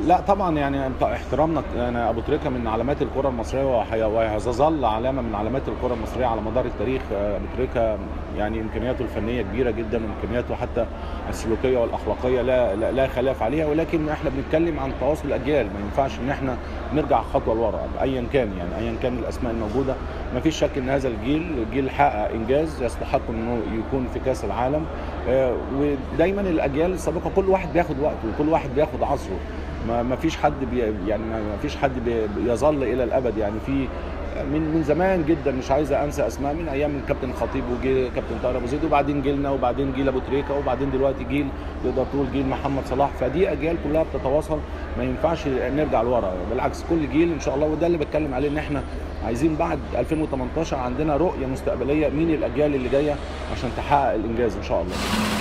لا طبعا يعني انت احترامنا انا ابو تريكه من علامات الكره المصريه وهي- وهيظل علامه من علامات الكره المصريه على مدار التاريخ آه، ابو تريكه يعني امكانياته الفنيه كبيره جدا وامكانياته حتى السلوكيه والاخلاقيه لا لا, لا خلاف عليها ولكن احنا بنتكلم عن تواصل الاجيال ما ينفعش ان احنا نرجع خطوه لورا ايا كان يعني ايا كان الاسماء الموجوده ما فيش شك ان هذا الجيل جيل حقق انجاز يستحق انه يكون في كاس العالم آه، ودايما الاجيال السابقه كل واحد بياخد وقته وكل واحد بياخد عصره ما ما فيش حد بي يعني ما ما فيش حد بي يظل الى الابد يعني في من من زمان جدا مش عايز انسى اسماء من ايام الكابتن خطيب وجي كابتن طاهر ابو زيد وبعدين جيلنا وبعدين جيل ابو تريكه وبعدين دلوقتي جيل تقدر تقول جيل محمد صلاح فدي اجيال كلها بتتواصل ما ينفعش نرجع لورا بالعكس كل جيل ان شاء الله وده اللي بتكلم عليه ان احنا عايزين بعد 2018 عندنا رؤيه مستقبليه مين الاجيال اللي جايه عشان تحقق الانجاز ان شاء الله